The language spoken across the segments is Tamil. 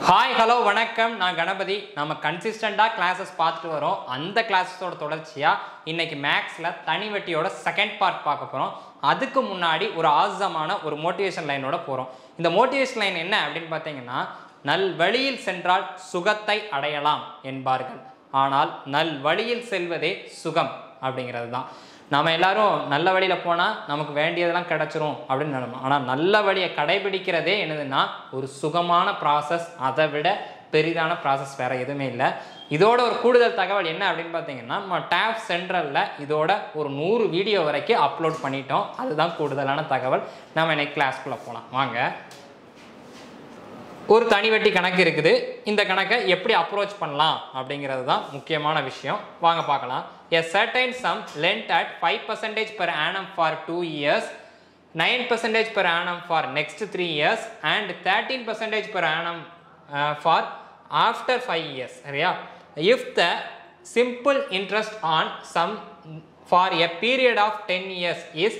ஹாய் ஹலோ வணக்கம் நான் கணபதி நம்ம கன்சிஸ்டண்டாக கிளாஸஸ் பார்த்துட்டு வரோம் அந்த கிளாஸஸோட தொடர்ச்சியாக இன்னைக்கு மேக்ஸில் தனி வட்டியோட செகண்ட் பார்ட் பார்க்க போகிறோம் அதுக்கு முன்னாடி ஒரு ஆசமான ஒரு மோட்டிவேஷன் லைனோட போகிறோம் இந்த மோட்டிவேஷன் லைன் என்ன அப்படின்னு பார்த்தீங்கன்னா நல் வழியில் சென்றால் சுகத்தை அடையலாம் என்பார்கள் ஆனால் நல் வழியில் செல்வதே சுகம் அப்படிங்கிறது தான் நாம எல்லாரும் நல்ல வழியில் போனால் நமக்கு வேண்டியதெல்லாம் கிடைச்சிரும் அப்படின்னு நினைப்போம் ஆனால் நல்ல வழியை கடைபிடிக்கிறதே என்னதுன்னா ஒரு சுகமான ப்ராசஸ் அதை விட பெரிதான ப்ராசஸ் வேற எதுவுமே இல்லை இதோட ஒரு கூடுதல் தகவல் என்ன அப்படின்னு பார்த்தீங்கன்னா நம்ம டேப் சென்ட்ரலில் இதோட ஒரு நூறு வீடியோ வரைக்கும் அப்லோட் பண்ணிட்டோம் அதுதான் கூடுதலான தகவல் நம்ம இன்னைக்கு கிளாஸ்க்குள்ளே போகலாம் வாங்க ஒரு தனி வட்டி கணக்கு இருக்குது இந்த கணக்கை எப்படி அப்ரோச் பண்ணலாம் அப்படிங்கிறது தான் முக்கியமான விஷயம் வாங்க பார்க்கலாம் a certain sum lent at 5 percentage per annum for 2 years 9 percentage per annum for next 3 years and 13 percentage per annum uh, for after 5 years சரியா if the simple interest on sum for a period of 10 years is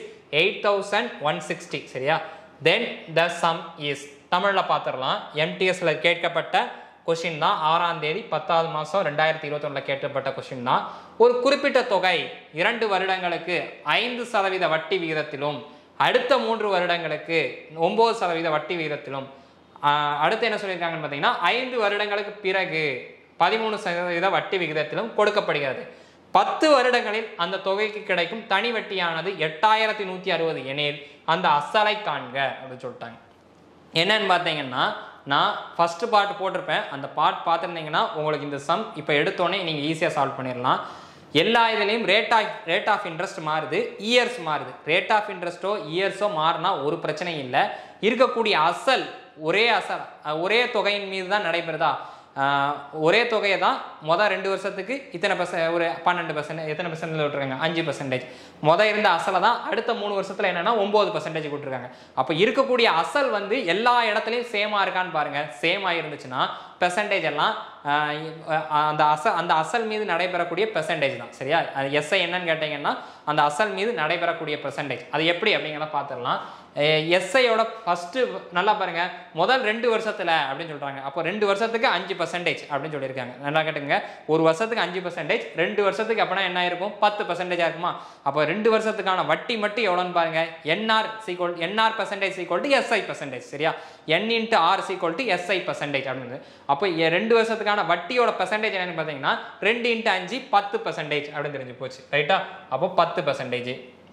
8160 சரியா then the sum is தமிழில் பார்த்துடலாம் எம்டிஎஸ்ல கேட்கப்பட்ட கொஷின் தான் ஆறாம் தேதி பத்தாவது மாதம் ரெண்டாயிரத்தி இருபத்தொன்னில் கேட்கப்பட்ட கொஷின் தான் ஒரு குறிப்பிட்ட தொகை இரண்டு வருடங்களுக்கு ஐந்து சதவீத வட்டி விகிதத்திலும் அடுத்த மூன்று வருடங்களுக்கு ஒம்பது சதவீத வட்டி விகிதத்திலும் ஆஹ், அடுத்து என்ன சொல்லியிருக்காங்கன்னு பார்த்தீங்கன்னா ஐந்து வருடங்களுக்கு பிறகு பதிமூணு சதவீத வட்டி விகிதத்திலும் கொடுக்கப்படுகிறது பத்து வருடங்களில் அந்த தொகைக்கு கிடைக்கும் தனி வட்டியானது எட்டாயிரத்தி நூற்றி அறுபது எனில் அந்த அசலை காண்க அப்படின்னு சொல்லிட்டாங்க என்னன்னு பார்த்தீங்கன்னா நான் ஃபஸ்ட்டு பார்ட் போட்டிருப்பேன் அந்த பார்ட் பார்த்துருந்தீங்கன்னா உங்களுக்கு இந்த சம் இப்போ எடுத்தோடனே நீங்கள் ஈஸியாக சால்வ் பண்ணிடலாம் எல்லா இதுலேயும் rate of rate of interest மாறுது இயர்ஸ் மாறுது ரேட் ஆஃப் இன்ட்ரெஸ்ட்டோ இயர்ஸோ மாறினா ஒரு பிரச்சனையும் இல்லை இருக்கக்கூடிய அசல் ஒரே அசல் அஹ் ஒரே தொகையின் மீது தான் நடைபெறுதா ஆஹ் ஒரே தொகையை தான் மொதல் ரெண்டு வருஷத்துக்கு இத்தனை பர்சன்ட் ஒரு பன்னெண்டு பர்சன்ட் எத்தனை பர்சன்ட் விட்டுருக்காங்க அஞ்சு பர்சன்டேஜ் மொதல் இருந்த அசலை தான் அடுத்த மூணு வருஷத்தில் என்னன்னா ஒம்பது பர்சன்டேஜ் கொடுத்துருக்காங்க அப்போ இருக்கக்கூடிய அசல் வந்து எல்லா இடத்துலையும் சேமாக இருக்கான்னு பாருங்க சேமாக இருந்துச்சுன்னா பெர்சன்டேஜ் எல்லாம் ஆஹ் அஹ் அந்த அசல் அந்த அசல் மீது நடைபெறக்கூடிய பெர்சன்டேஜ் தான் சரியா அது எஸ்ஐ என்னன்னு கேட்டிங்கன்னா அந்த அசல் மீது நடைபெறக்கூடிய பெர்சன்டேஜ் அது எப்படி அப்படிங்கிறத பார்த்துடலாம் எஸ்ஐயோட ஃபஸ்ட்டு நல்லா பாருங்க முதல் ரெண்டு வருஷத்தில் அப்படின்னு சொல்கிறாங்க அப்போ ரெண்டு வருஷத்துக்கு அஞ்சு பர்சன்டேஜ் அப்படின்னு சொல்லியிருக்காங்க நல்லா கேட்டுங்க ஒரு வருஷத்துக்கு அஞ்சு பர்சன்டேஜ் ரெண்டு வருஷத்துக்கு அப்படின்னா என்ன இருக்கும் பத்து பர்சன்டேஜாக இருக்குமா அப்போ ரெண்டு வருஷத்துக்கான வட்டி மட்டும் எவ்வளோன்னு பாருங்க NR equal NR percentage equal to SI percentage சரியா N into R equal to SI percentage அப்படின்னு அப்போ எ- ரெண்டு வருஷத்துக்கான வட்டியோட பர்சன்டேஜ் என்னன்னு பார்த்தீங்கன்னா ரெண்டு இன்ட்டு அஞ்சு பத்து பர்சன்டேஜ் அப்படின்னு தெரிஞ்சு போச்சு ரைட்டா அப்போ பத்து பர்சன்டேஜ்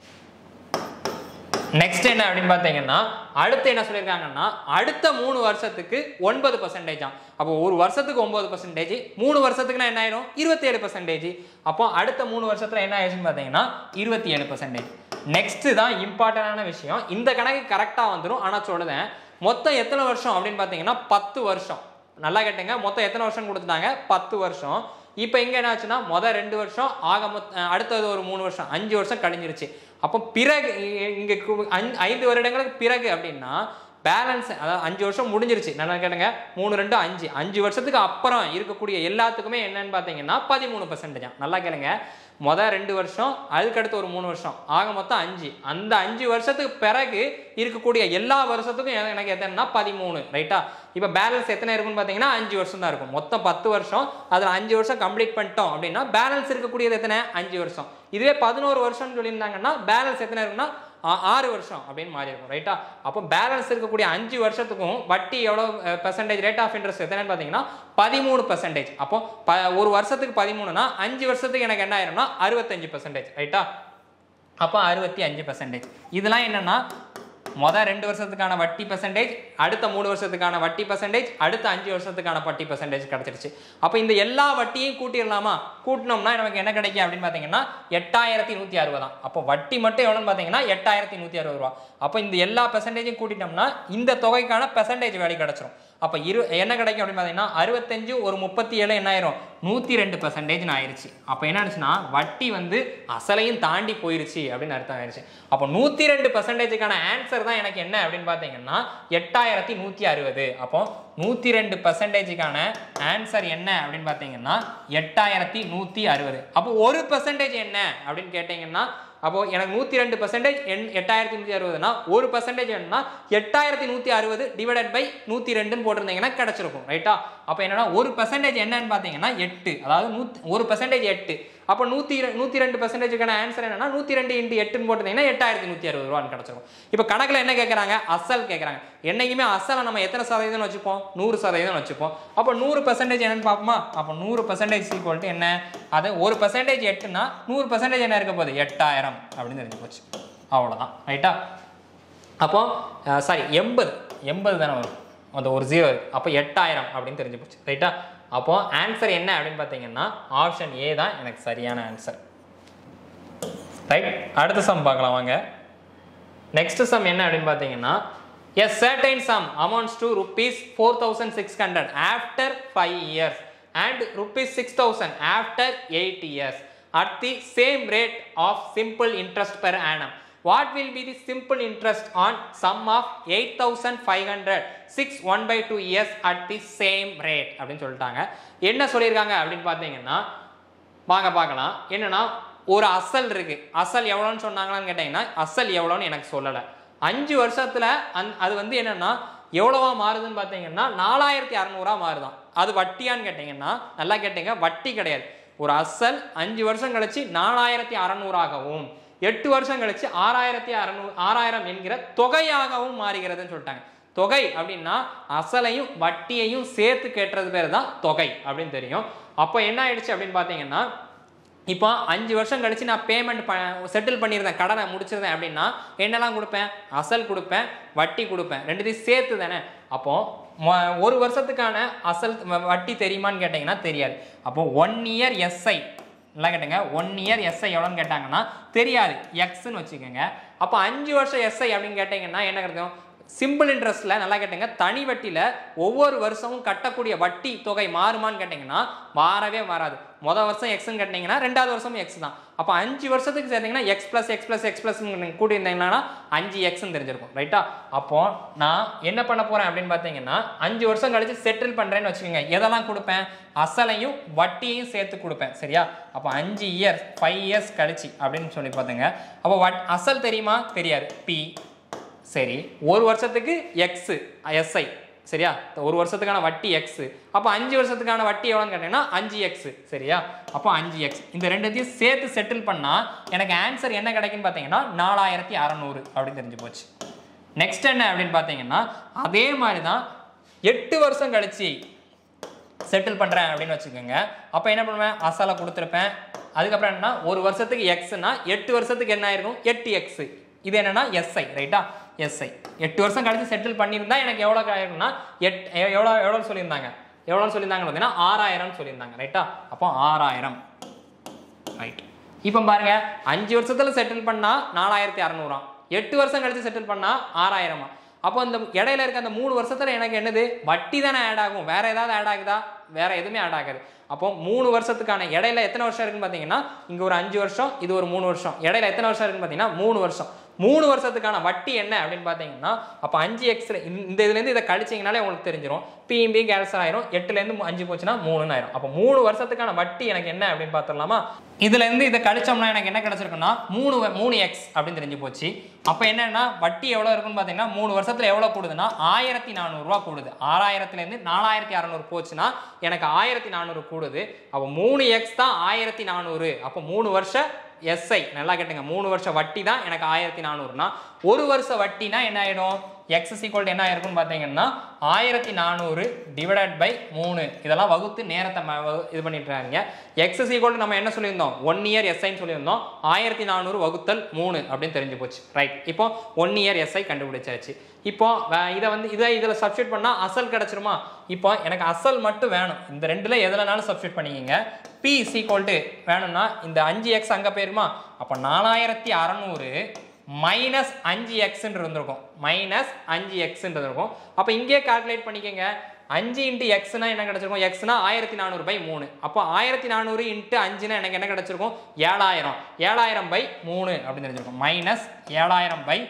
நெக்ஸ்ட் என்ன அப்படின்னு பார்த்தீங்கன்னா அடுத்து என்ன சொல்லியிருக்காங்கன்னா அடுத்த மூணு வருஷத்துக்கு ஒன்பது பர்சன்டேஜ் அப்போ ஒரு வருஷத்துக்கு ஒன்பது பர்சன்டேஜ் மூணு வருஷத்துக்குனா என்ன ஆயிரும் இருபத்தி ஏழு பர்சன்டேஜ் அப்போ அடுத்த மூணு வருஷத்துல என்ன ஆயிடுச்சுன்னு பார்த்தீங்கன்னா இருபத்தி ஏழு பர்சன்டேஜ் நெக்ஸ்ட் தான் இம்பார்ட்டண்டான விஷயம் இந்த கணக்கு கரெக்டாக வந்துடும் ஆனால் சொல்லுதேன் மொத்தம் எத்தனை வருஷம் அப்படின்னு பார்த்தீங்கன்னா பத்து வருஷம் நல்லா கேட்டுங்க மொத்தம் எத்தனை வருஷம் கொடுத்துட்டாங்க பத்து வருஷம் இப்போ இங்கே என்ன ஆச்சுன்னா மொதல் ரெண்டு வருஷம் ஆக மொத்த அடுத்தது ஒரு மூணு வருஷம் அஞ்சு வருஷம் கழிஞ்சிருச்சு அப்போ பிறகு இ- இங்க கு- ஐந்து- ஐந்து வருடங்களுக்கு பிறகு அப்படின்னா பேலன்ஸ் அதாவது அஞ்சு வருஷம் முடிஞ்சிருச்சு நல்லா கேட்டுங்க மூணு ரெண்டு அஞ்சு அஞ்சு வருஷத்துக்கு அப்புறம் இருக்கக்கூடிய எல்லாத்துக்குமே என்னன்னு பார்த்தீங்கன்னா பதிமூணு பர்சன்டேஜ் நல்லா கேளுங்க மொதல் ரெண்டு வருஷம் அதுக்கடுத்து ஒரு மூணு வருஷம் ஆக மொத்தம் அஞ்சு அந்த அஞ்சு வருஷத்துக்கு பிறகு இருக்கக்கூடிய எல்லா வருஷத்துக்கும் எ- எனக்கு எத்தனைனா பதிமூணு ரைட்டா இப்போ பேலன்ஸ் எத்தனை இருக்குன்னு பார்த்தீங்கன்னா அஞ்சு வருஷம் தான் இருக்கும் மொத்தம் பத்து வருஷம் அதில் அஞ்சு வருஷம் கம்ப்ளீட் பண்ணிட்டோம் அப்படின்னா பேலன்ஸ் இருக்கக்கூடியது எத்தனை அஞ்சு வருஷம் இதுவே பதினோரு வருஷம்னு சொல்லியிருந்தாங்கன்னா பேலன்ஸ் எத்தனை இருக்குன்னா ஆ- ஆறு வருஷம் அப்படின்னு மாறி இருக்கும் ரைட்டா அப்போ பேலன்ஸ் இருக்கக்கூடிய அஞ்சு வருஷத்துக்கும் வட்டி எவ்வளோ பெர்சன்டேஜ் ரேட் ஆஃப் இன்ட்ரெஸ்ட் எத்தனைன்னு பார்த்தீங்கன்னா பதிமூணு பெர்சன்டேஜ் அப்போ ப ஒரு வருஷத்துக்கு பதிமூணுனா அஞ்சு வருஷத்துக்கு எனக்கு என்ன ஆயிரும்னா அறுபத்தஞ்சு பெர்சன்டேஜ் ரைட்டா அப்போ அறுபத்தி அஞ்சு பெர்சன்டேஜ் இதெல்லாம் என்னன்னா மொதல் ரெண்டு வருஷத்துக்கான வட்டி பெர்சன்டேஜ் அடுத்த மூணு வருஷத்துக்கான வட்டி பெர்சன்டேஜ் அடுத்த அஞ்சு வருஷத்துக்கான வட்டி பெர்சன்டேஜ் கிடச்சிருச்சு அப்போ இந்த எல்லா வட்டியும் கூட்டிடலாமா கூட்டினோம்னா நமக்கு என்ன கிடைக்கும் அப்படின்னு பார்த்தீங்கன்னா எட்டாயிரத்தி நூற்றி அறுபதாம் அப்போ வட்டி மட்டும் எவ்வளோன்னு பார்த்தீங்கன்னா எட்டாயிரத்தி நூற்றி அறுபது ரூபா அப்போ இந்த எல்லா பெர்சன்டேஜும் கூட்டிட்டோம்னா இந்த தொகைக்கான பெர்சன்டேஜ் வேல்யூ கிடச்சிரும் அப்போ இரு என்ன கிடைக்கும் அப்படின்னு பார்த்தீங்கன்னா அறுபத்தஞ்சு ஒரு முப்பத்தி ஏழு என்ன ஆயிரும் நூற்றி ரெண்டு பர்சன்டேஜ்னு ஆயிருச்சு அப்போ என்ன ஆச்சுன்னா வட்டி வந்து அசலையும் தாண்டி போயிருச்சு அப்படின்னு அர்த்தம் ஆயிருச்சு அப்போ நூற்றி ரெண்டு பர்சன்டேஜுக்கான ஆன்சர் தான் எனக்கு என்ன அப்படின்னு பார்த்தீங்கன்னா எட்டாயிரத்தி நூற்றி அறுபது அப்போ நூற்றி ரெண்டு பர்சன்டேஜுக்கான ஆன்சர் என்ன அப்படின்னு பார்த்தீங்கன்னா எட்டாயிரத்தி நூற்றி அறுபது அப்போ ஒரு பர்சன்டேஜ் என்ன அப்படின்னு கேட்டிங்கன்னா அப்போ எனக்கு நூற்றி ரெண்டு பர்சன்டேஜ் எண் எட்டாயிரத்தி நூற்றி அறுபதுனா ஒரு பர்சன்டேஜ் என்னன்னா எட்டாயிரத்தி நூற்றி அறுபது டிவைடட் பை நூற்றி ரெண்டுன்னு போட்டிருந்தீங்கன்னா கிடச்சிருக்கும் ரைட்டா அப்போ என்னன்னா ஒரு பர்சன்டேஜ் என்னன்னு பார்த்தீங்கன்னா எட்டு அதாவது நூத் ஒரு பர்சன்டேஜ் எட்டு அப்போ நூற்றி நூற்றி ரெண்டு பர்சன்டேஜுக்கான ஆன்சர் என்னன்னா நூற்றி ரெண்டு இன்ட்டு எட்டுன்னு போட்டிருந்தீங்கன்னா எட்டாயிரத்தி நூற்றி அறுபது ரூபான்னு கிடச்சிருக்கும் இப்போ கணக்கில் என்ன கேட்குறாங்க அசல் கேட்குறாங்க என்னைக்குமே அசலை நம்ம எத்தனை சதவீதம் வச்சுப்போம் நூறு சதவீதம் வச்சுப்போம் அப்போ நூறு பர்சன்டேஜ் என்னன்னு பார்ப்போமா அப்போ நூறு பர்சன்டேஜ் ஈக்குவல் என்ன அது ஒரு பர்சன்டேஜ் எட்டுனா நூறு பர்சன்டேஜ் என்ன இருக்க போகுது எட்டாயிரம் அப்படின்னு தெரிஞ்சு போச்சு அவ்வளோதான் ரைட்டா அப்போ சாரி எண்பது எண்பது தானே வரும் அந்த ஒரு ஜீரோ அப்போ எட்டாயிரம் அப்படின்னு தெரிஞ்சு போச்சு ரைட்டா அப்போ ஆன்சர் என்ன அப்படின்னு பார்த்தீங்கன்னா ஆப்ஷன் ஏ தான் எனக்கு சரியான ஆன்சர் ரைட் அடுத்த சம் பார்க்கலாம் வாங்க நெக்ஸ்ட் சம் என்ன அப்படின்னு பார்த்தீங்கன்னா a certain sum amounts to rupees 4600 after 5 years and rupees 6000 after 8 years at the same rate of simple interest per annum what will be the simple interest on sum of 8500 6 1 by 2 years at the same rate அப்படின்னு சொல்லிட்டாங்க என்ன சொல்லியிருக்காங்க அப்படின்னு பார்த்தீங்கன்னா வாங்க பார்க்கலாம் என்னன்னா ஒரு அசல் இருக்கு அசல் எவ்வளோன்னு சொன்னாங்களான்னு கேட்டிங்கன்னா அசல் எவ்வளோன்னு எனக்கு சொல்லலை அஞ்சு வருஷத்துல அந் அது வந்து என்னன்னா எவ்வளவா மாறுதுன்னு பார்த்தீங்கன்னா நாலாயிரத்தி அறநூறா மாறுதான் அது வட்டியான்னு கேட்டிங்கன்னா நல்லா கேட்டீங்க வட்டி கிடையாது ஒரு அசல் அஞ்சு வருஷம் கழிச்சு நாலாயிரத்தி அறநூறாகவும் எட்டு வருஷம் கழிச்சு ஆறாயிரத்தி அறநூறு ஆறாயிரம் என்கிற தொகையாகவும் மாறுகிறதுன்னு சொல்லிட்டாங்க தொகை அப்படின்னா அசலையும் வட்டியையும் சேர்த்து கேட்டுறது பேர் தான் தொகை அப்படின்னு தெரியும் அப்போ என்ன ஆயிடுச்சு அப்படின்னு பார்த்தீங்கன்னா இப்போ அஞ்சு வருஷம் கழிச்சு நான் பேமெண்ட் ப செட்டில் பண்ணியிருந்தேன் கடனை முடிச்சிருந்தேன் அப்படின்னா என்னெல்லாம் கொடுப்பேன் அசல் கொடுப்பேன் வட்டி கொடுப்பேன் ரெண்டுத்தையும் சேர்த்து தானே அப்போ மொ- ஒரு வருஷத்துக்கான அசல் வ- வட்டி தெரியுமான்னு கேட்டிங்கன்னா தெரியாது அப்போ ஒன் இயர் எஸ்ஐ நல்லா கேட்டுங்க ஒன் இயர் எஸ்ஐ எவ்வளோன்னு கேட்டாங்கன்னா தெரியாது எக்ஸ்ன்னு வச்சுக்கோங்க அப்போ அஞ்சு வருஷம் எஸ்ஐ அப்படின்னு கேட்டிங்கன்னா என்ன கிடைக்கும் சிம்பிள் இன்ட்ரெஸ்ட்ல நல்லா கேட்டீங்க தனி வட்டியில ஒவ்வொரு வருஷமும் கட்டக்கூடிய வட்டி தொகை மாறுமான்னு கேட்டிங்கன்னா மாறவே மாறாது மொதல் வருஷம் எக்ஸ்ன்னு கேட்டிங்கன்னா ரெண்டாவது வருஷமும் எக்ஸ் தான் அப்போ அஞ்சு வருஷத்துக்கு சேர்த்தீங்கன்னா x plus x plus x plus கூட்டி இருந்தீங்கன்னா அஞ்சு எக்ஸ்ன்னு தெரிஞ்சிருக்கும் ரைட்டா அப்போ நான் என்ன பண்ண போறேன் அப்படின்னு பார்த்தீங்கன்னா அஞ்சு வருஷம் கழிச்சு செட்டில் பண்றேன்னு வச்சுக்கோங்க எதெல்லாம் கொடுப்பேன் அசலையும் வட்டியையும் சேர்த்து கொடுப்பேன் சரியா அப்போ அஞ்சு இயர்ஸ் ஃபைவ் இயர்ஸ் கழிச்சு அப்படின்னு சொல்லி பார்த்துங்க அப்போ வட் அசல் தெரியுமா தெரியாது பி சரி ஒரு வருஷத்துக்கு எக்ஸ் எஸ்ஐ சரியா ஒரு வருஷத்துக்கான வட்டி எக்ஸ் அப்போ அஞ்சு வருஷத்துக்கான வட்டி எவ்வளோன்னு கேட்டீங்கன்னா அஞ்சு எக்ஸ் சரியா அப்போ அஞ்சு எக்ஸ் இந்த ரெண்டுத்தையும் சேர்த்து செட்டில் பண்ணால் எனக்கு ஆன்சர் என்ன கிடைக்குன்னு பார்த்தீங்கன்னா நாலாயிரத்தி அறநூறு அப்படின்னு தெரிஞ்சு போச்சு நெக்ஸ்ட் என்ன அப்படின்னு பார்த்தீங்கன்னா அதே மாதிரி தான் எட்டு வருஷம் கழிச்சு செட்டில் பண்ணுறேன் அப்படின்னு வச்சுக்கோங்க அப்போ என்ன பண்ணுவேன் அசலை கொடுத்துருப்பேன் அதுக்கப்புறம் என்னன்னா ஒரு வருஷத்துக்கு எக்ஸ்னா எட்டு வருஷத்துக்கு என்ன ஆயிருக்கும் எட்டு எக்ஸ் இது என்னன்னா எஸ்ஐ ரைட்டா எஸ்ஐ எட்டு வருஷம் கழிச்சு செட்டில் பண்ணியிருந்தா எனக்கு எவ்வளோ ஆயிருக்கும்னா எட் எ- எவ்வளோ எவ்வளோ சொல்லியிருந்தாங்க எவ்வளோன்னு சொல்லியிருந்தாங்கன்னு பார்த்தீங்கன்னா ஆறாயிரம் சொல்லியிருந்தாங்க ரைட்டா அப்போ ஆறாயிரம் ரைட் இப்போ பாருங்க அஞ்சு வருஷத்துல செட்டில் பண்ணா நாலாயிரத்தி அறநூறாம் எட்டு வருஷம் கழிச்சு செட்டில் பண்ணா ஆறாயிரமா அப்போ இந்த இடையில இருக்க அந்த மூணு வருஷத்துல எனக்கு என்னது வட்டி தானே ஆட் ஆகும் வேற ஏதாவது ஆட் ஆகுதா வேற எதுவுமே ஆட் ஆகாது அப்போ மூணு வருஷத்துக்கான இடையில எத்தனை வருஷம் இருக்குன்னு பார்த்தீங்கன்னா இங்க ஒரு அஞ்சு வருஷம் இது ஒரு மூணு வருஷம் இடையில எத்தனை வருஷம் இருக்குன்னு பார்த்தீங்கன்னா மூணு வருஷம் மூணு வருஷத்துக்கான வட்டி என்ன அப்படின்னு பார்த்தீங்கன்னா அப்போ அஞ்சு எக்ஸ்ல இந்த இதுலேருந்து இதை கழிச்சிங்கனாலே உங்களுக்கு தெரிஞ்சிடும் பிஎம்பி கேன்சல் ஆயிரும் எட்டுலேருந்து அஞ்சு போச்சுன்னா மூணுன்னு ஆயிரும் அப்போ மூணு வருஷத்துக்கான வட்டி எனக்கு என்ன அப்படின்னு பார்த்துடலாமா இதுல இருந்து இதை கழிச்சோம்னா எனக்கு என்ன கிடைச்சிருக்குன்னா மூணு வ- மூணு எக்ஸ் அப்படின்னு தெரிஞ்சு போச்சு அப்போ என்னன்னா வட்டி எவ்வளோ இருக்குன்னு பார்த்தீங்கன்னா மூணு வருஷத்துல எவ்வளோ கூடுதுன்னா ஆயிரத்தி நானூறுரூவா கூடுது ஆறாயிரத்துலேருந்து நாலாயிரத்தி அறநூறு போச்சுன்னா எனக்கு ஆயிரத்தி நானூறு கூடுது அப்போ மூணு எக்ஸ் தான் ஆயிரத்தி நானூறு அப்போ மூணு வருஷம் எஸ்ஐ நல்லா கேட்டுங்க மூணு வருஷம் வட்டி தான் எனக்கு ஆயிரத்தி நானூறுனா ஒரு வருஷ வட்டினா என்ன ஆயிடும் எக்ஸ் ஈக்குவல் என்ன ஆயிருக்கும்னு பார்த்தீங்கன்னா ஆயிரத்தி நானூறு டிவைடட் பை மூணு இதெல்லாம் வகுத்து நேரத்தை ம- வகு- இது பண்ணிட்டுறாங்க எக்ஸ் ஈக்குவல் நம்ம என்ன சொல்லியிருந்தோம் ஒன் இயர் எஸ்ஐன்னு சொல்லியிருந்தோம் ஆயிரத்தி நானூறு வகுத்தல் மூணு அப்படின்னு தெரிஞ்சு போச்சு ரைட் இப்போ ஒன் இயர் எஸ்ஐ கண்டுபிடிச்சாச்சு இப்போ வே- இதை வந்து இதை இதில் சப்ஸ்டியூட் பண்ணால் அசல் கிடச்சிருமா இப்போ எனக்கு அசல் மட்டும் வேணும் இந்த ரெண்டுல எதுலனாலும் சப்ஸ்டியூட் பண்ணிக்கங்க பி சீக்வல்ட்டு வேணும்னா இந்த அஞ்சு எக்ஸ் அங்கே போயிருமா அப்போ நாலாயிரத்தி அறநூறு மைனஸ் அஞ்சு எக்ஸ்ன்னு இருந்திருக்கும் மைனஸ் அஞ்சு எக்ஸ்ன்றது இருக்கும் அப்போ இங்கேயே கால்குலேட் பண்ணிக்கங்க அஞ்சு இன்ட்டு எக்ஸ்னா என்ன கிடைச்சிருக்கும் எக்ஸ்னா ஆயிரத்தி நானூறு பை மூணு அப்போ ஆயிரத்தி நானூறு இன்ட்டு அஞ்சுனா எனக்கு என்ன கிடைச்சிருக்கும் ஏழாயிரம் ஏழாயிரம் பை மூணு அப்படின்னு தெரிஞ்சிருக்கும் மைனஸ் ஏழாயிரம் பை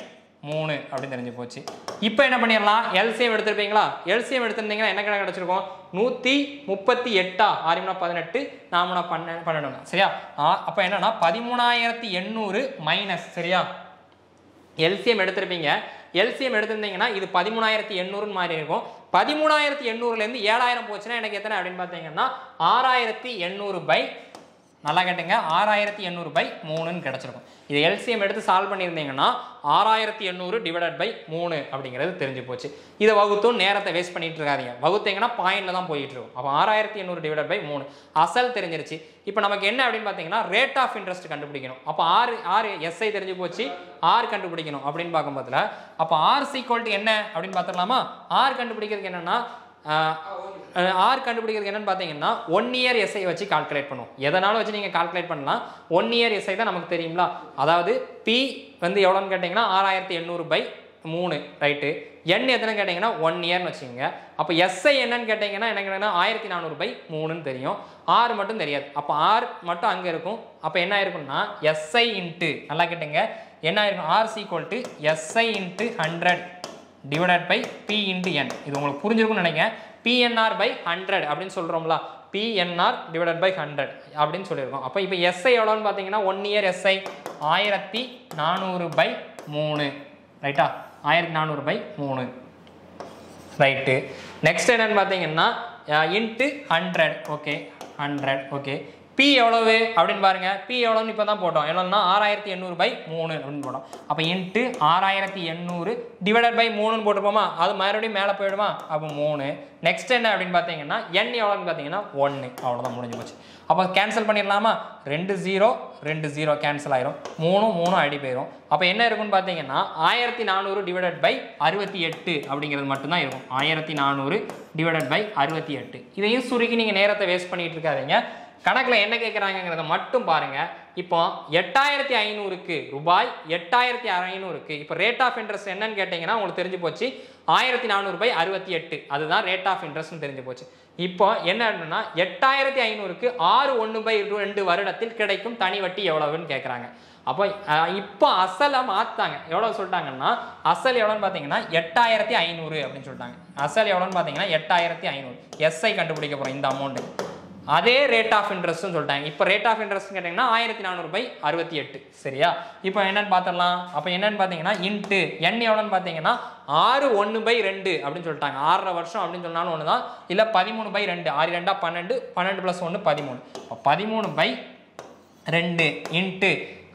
மூணு அப்படின்னு தெரிஞ்சு போச்சு இப்போ என்ன பண்ணிடலாம் எல்சிஎம் எடுத்திருப்பீங்களா எல்சிஎம் எடுத்திருந்தீங்கன்னா என்ன கணக்கு கிடச்சிருக்கும் நூற்றி முப்பத்தி எட்டா ஆறுமணா பதினெட்டு நாமனா பன்ன பன்னெண்டு சரியா அப்போ என்னன்னா பதிமூணாயிரத்தி எண்ணூறு மைனஸ் சரியா எல்சிஎம் எடுத்திருப்பீங்க எல்சிஎம் எடுத்திருந்தீங்கன்னா இது பதிமூணாயிரத்தி எண்ணூறுன்னு மாதிரி இருக்கும் பதிமூணாயிரத்தி எண்ணூறுலேருந்து ஏழாயிரம் போச்சுன்னா எனக்கு எத்தனை அப்படின்னு பார்த்தீங்கன்னா ஆறாயிரத்தி எண்ணூறு பை நல்லா கேட்டுங்க ஆறாயிரத்தி எண்ணூறு பை மூணுன்னு கிடச்சிருக்கும் இது எல்சிஎம் எடுத்து சால்வ் பண்ணியிருந்தீங்கன்னா ஆறாயிரத்தி எண்ணூறு டிவைடட் பை மூணு அப்படிங்கிறது தெரிஞ்சு போச்சு இதை வகுத்தும் நேரத்தை வேஸ்ட் பண்ணிட்டு இருக்காதீங்க வகுத்தீங்கன்னா பாயிண்ட்ல தான் போயிட்டு இருக்கும் அப்போ ஆறாயிரத்தி எண்ணூறு டிவைடட் பை மூணு அசல் தெரிஞ்சிருச்சு இப்போ நமக்கு என்ன அப்படின்னு பார்த்தீங்கன்னா ரேட் ஆஃப் இன்ட்ரெஸ்ட் கண்டுபிடிக்கணும் அப்போ ஆறு ஆறு எஸ்ஐ தெரிஞ்சு போச்சு ஆர் கண்டுபிடிக்கணும் அப்படின்னு பார்க்கும்போதுல அப்போ ஆர் சீக்வல் என்ன அப்படின்னு பார்த்துடலாமா ஆர் கண்டுபிடிக்கிறதுக்கு என்னன்னா ஆர் கண்டுபிடிக்கிறது என்னன்னு பார்த்தீங்கன்னா ஒன் இயர் எஸ்ஐ வச்சு கால்குலேட் பண்ணுவோம் எதனாலும் வச்சு நீங்கள் கால்குலேட் பண்ணலாம் ஒன் இயர் எஸ்ஐ தான் நமக்கு தெரியுங்களா அதாவது பி வந்து எவ்வளோன்னு கேட்டிங்கன்னா ஆறாயிரத்தி எண்ணூறு பை மூணு ரைட்டு என் எத்தனை கேட்டிங்கன்னா ஒன் இயர்னு வச்சுக்கோங்க அப்போ எஸ்ஐ என்னன்னு கேட்டிங்கன்னா என்ன கேட்டிங்கன்னா ஆயிரத்தி நானூறு பை மூணுன்னு தெரியும் ஆறு மட்டும் தெரியாது அப்போ ஆர் மட்டும் அங்கே இருக்கும் அப்போ என்ன ஆயிருக்கும்னா எஸ்ஐ இன்ட்டு நல்லா கேட்டுங்க என்ன ஆயிருக்கும் R equal to SI into hundred divided by P into N இது உங்களுக்கு புரிஞ்சிருக்கும்னு நினைக்கிறேன் பிஎன்ஆர் பை ஹண்ட்ரட் அப்படின்னு சொல்கிறோம்ல பிஎன்ஆர் டிவைடட் பை ஹண்ட்ரட் அப்படின்னு சொல்லியிருக்கோம் அப்போ இப்போ எஸ்ஐ எவ்வளோன்னு பார்த்தீங்கன்னா ஒன் இயர் எஸ்ஐ ஆயிரத்தி நானூறு பை மூணு ரைட்டா ஆயிரத்தி நானூறு பை மூணு ரைட்டு நெக்ஸ்ட் என்னன்னு பார்த்தீங்கன்னா into hundred okay hundred okay P எவ்வளவு அப்படின்னு பாருங்க பி எவ்வளோன்னு இப்போ தான் போட்டோம் எவ்வளோன்னா ஆறாயிரத்தி எண்ணூறு பை மூணு அப்படின்னு போட்டோம் அப்போ இன்ட்டு ஆறாயிரத்தி எண்ணூறு டிவைடட் பை மூணுன்னு போட்டிருப்போமா அது மறுபடியும் மேலே போயிடுமா அப்போ மூணு நெக்ஸ்ட் என்ன அப்படின்னு பார்த்தீங்கன்னா என் எவ்வளோன்னு பார்த்தீங்கன்னா ஒன்று அவ்வளோதான் முடிஞ்சு போச்சு அப்போ கேன்சல் பண்ணிடலாமா ரெண்டு ஜீரோ ரெண்டு ஜீரோ கேன்சல் ஆயிரும் மூணும் மூணும் அடி போயிடும் அப்போ என்ன இருக்குன்னு பார்த்தீங்கன்னா ஆயிரத்தி நானூறு டிவைடட் பை அறுபத்தி எட்டு அப்படிங்கிறது மட்டும்தான் இருக்கும் ஆயிரத்தி நானூறு டிவைடட் பை அறுபத்தி எட்டு இதையும் சுருக்கி நீங்கள் நேரத்தை வேஸ்ட் பண்ணிட்டு இருக்காதீங்க கணக்கில் என்ன கேட்குறாங்கிறத மட்டும் பாருங்க இப்போ எட்டாயிரத்தி ஐநூறுக்கு ரூபாய் எட்டாயிரத்தி ஐநூறுக்கு இப்போ ரேட் ஆஃப் இன்ட்ரெஸ்ட் என்னன்னு கேட்டிங்கன்னா உங்களுக்கு தெரிஞ்சு போச்சு ஆயிரத்தி நானூறு பை அறுபத்தி எட்டு அதுதான் ரேட் ஆஃப் இன்ட்ரெஸ்ட்னு தெரிஞ்சு போச்சு இப்போ என்ன அப்படின்னா எட்டாயிரத்தி ஐநூறுக்கு ஆறு ஒன்று பை ரெண்டு வருடத்தில் கிடைக்கும் தனி வட்டி எவ்வளவுன்னு கேட்குறாங்க அப்போ அஹ், இப்போ அசலை மாத்தாங்க எவ்வளோ சொல்லிட்டாங்கன்னா அசல் எவ்வளோன்னு பார்த்தீங்கன்னா எட்டாயிரத்தி ஐநூறு அப்படின்னு சொல்லிட்டாங்க அசல் எவ்வளோன்னு பார்த்தீங்கன்னா எட்டாயிரத்தி ஐநூறு எஸ்ஐ கண்டுபிடிக்க போகிறோம் இந்த அமௌண்ட்டு அதே ரேட் ஆஃப் இன்ட்ரெஸ்ட்னு சொல்லிட்டாங்க இப்போ ரேட் ஆஃப் இன்ட்ரெஸ்ட் கேட்டிங்கன்னா ஆயிரத்தி நானூறு பை அறுபத்தி எட்டு சரியா இப்போ என்னன்னு பார்த்துடலாம் அப்போ என்னன்னு பார்த்தீங்கன்னா இன்ட்டு என் எவ்வளோன்னு பார்த்தீங்கன்னா ஆறு ஒன்று பை ரெண்டு அப்படின்னு சொல்லிட்டாங்க ஆறரை வருஷம் அப்படின்னு சொன்னாலும் ஒன்று தான் இல்லை பதிமூணு பை ரெண்டு ஆறு ரெண்டா பன்னெண்டு பன்னெண்டு ப்ளஸ் ஒன்று பதிமூணு அப்போ பதிமூணு பை ரெண்டு இன்ட்டு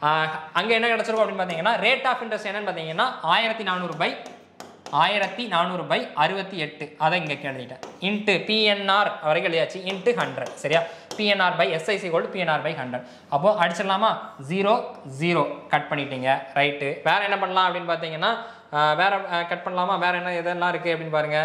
அங்கே என்ன கிடச்சிருக்கும் அப்படின்னு பார்த்தீங்கன்னா ரேட் ஆஃப் இன்ட்ரெஸ்ட் என்னன்னு பார்த்தீங்கன்னா ஆயிரத்தி நானூறு பை ஆயிரத்தி நானூறு பை அறுபத்தி எட்டு அதை இங்கே எழுதிட்டேன் இன்ட்டு பிஎன்ஆர் வரைக்கும் எழுதியாச்சு இன்ட்டு ஹண்ட்ரட் சரியா PNR by SIC gold PNR by hundred அப்போ அடிச்சிடலாமா ஜீரோ ஜீரோ கட் பண்ணிட்டீங்க ரைட்டு வேற என்ன பண்ணலாம் அப்படின்னு பார்த்தீங்கன்னா ஆஹ் வேற கட் பண்ணலாமா வேற என்ன எதெல்லாம் இருக்குது அப்படின்னு பாருங்க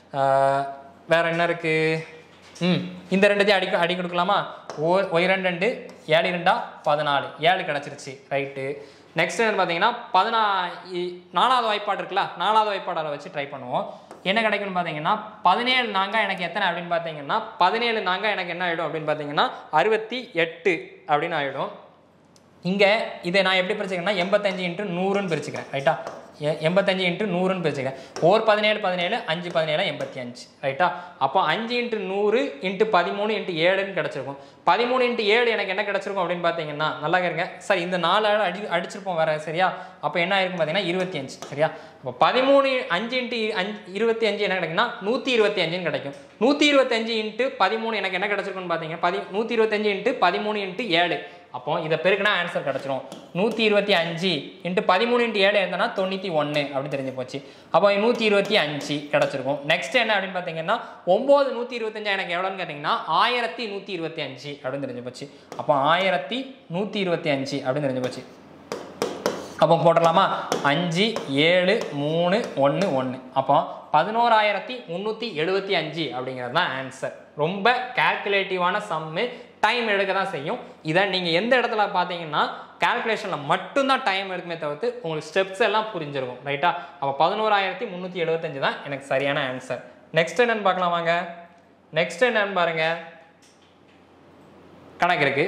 ஆஹ் வேற என்ன இருக்குது ம் இந்த ரெண்டுத்தையும் அடி அடி கொடுக்கலாமா ஓ ஒய் ரெண்டு ரெண்டு ஏழு ரெண்டா பதினாலு ஏழு கிடச்சிருச்சு ரைட்டு நெக்ஸ்ட் என்ன பார்த்தீங்கன்னா பதினா இ- நாலாவது வாய்ப்பாடு இருக்குல்ல நாலாவது வாய்ப்பாடை வச்சு ட்ரை பண்ணுவோம் என்ன கிடைக்கும்னு பார்த்தீங்கன்னா பதினேழு நாங்க எனக்கு எத்தனை அப்படின்னு பார்த்தீங்கன்னா பதினேழு நாங்க எனக்கு என்ன ஆகிடும் அப்படின்னு பார்த்தீங்கன்னா அறுபத்தி எட்டு அப்படின்னு ஆகிடும் இங்கே இதை நான் எப்படி பிரிச்சுக்கிறேன்னா எண்பத்தஞ்சு இன்ட்டு நூறுன்னு பிரிச்சுக்கிறேன் ரைட்டா எ- எண்பத்தஞ்சு இன்ட்டு நூறுன்னு பிரிச்சுக்கிறேன் ஓர் பதினேழு பதினேழு அஞ்சு பதினேழு எண்பத்தி அஞ்சு ரைட்டா அப்போ அஞ்சு இன்ட்டு நூறு இன்ட்டு பதிமூணு இன்ட்டு ஏழுன்னு கிடச்சிருக்கும் பதிமூணு இன்ட்டு ஏழு எனக்கு என்ன கிடச்சிருக்கும் அப்படின்னு பார்த்தீங்கன்னா நல்லா இருங்க சார் இந்த நாலு ஆள் அடி அடிச்சிருப்போம் வேற சரியா அப்போ என்ன ஆயிருக்கும் பார்த்தீங்கன்னா இருபத்தி அஞ்சு சரியா அப்போ பதிமூணு அஞ்சு இன்ட்டு அஞ்சு இருபத்தி அஞ்சு என்ன கிடைக்குன்னா நூற்றி இருபத்தி அஞ்சுன்னு கிடைக்கும் நூற்றி இருபத்தஞ்சு இன்ட்டு பதிமூணு எனக்கு என்ன கிடச்சிருக்குன்னு பார்த்தீங்கன்னா பதி நூற்றி இருபத்தஞ்சு இன்ட்டு பதிமூணு இன்ட்டு ஏழு அப்போ இதை பெருக்குனா ஆன்சர் கிடச்சிரும் நூற்றி இருபத்தி அஞ்சு இன்ட்டு பதிமூணு இன்ட்டு ஏழு இருந்தனா தொண்ணூற்றி ஒன்று அப்படின்னு தெரிஞ்சு போச்சு அப்போ நூற்றி இருபத்தி அஞ்சு கிடச்சிருக்கும் நெக்ஸ்ட் என்ன அப்படின்னு பார்த்தீங்கன்னா ஒம்பது நூற்றி இருபத்தஞ்சா எனக்கு எவ்வளோன்னு கேட்டிங்கன்னா ஆயிரத்தி நூற்றி இருபத்தி அஞ்சு அப்படின்னு தெரிஞ்சு போச்சு அப்போ ஆயிரத்தி நூற்றி இருபத்தி அஞ்சு அப்படின்னு தெரிஞ்சு போச்சு அப்போ போட்டுடலாமா அஞ்சு ஏழு மூணு ஒன்று ஒன்று அப்போ பதினோராயிரத்தி முந்நூற்றி எழுபத்தி அஞ்சு அப்படிங்கிறது தான் ஆன்சர் ரொம்ப கால்குலேட்டிவான சம்மு டைம் எடுக்க தான் செய்யும் இதை நீங்கள் எந்த இடத்துல பார்த்தீங்கன்னா கால்குலேஷனில் மட்டும்தான் டைம் எடுக்குமே தவிர்த்து உங்களுக்கு ஸ்டெப்ஸ் எல்லாம் புரிஞ்சிருக்கும் ரைட்டா அப்போ பதினோராயிரத்தி முந்நூற்றி எழுபத்தஞ்சு தான் எனக்கு சரியான ஆன்சர் நெக்ஸ்ட் என்னன்னு பார்க்கலாம் வாங்க நெக்ஸ்ட் என்னன்னு பாருங்க கணக்கு இருக்கு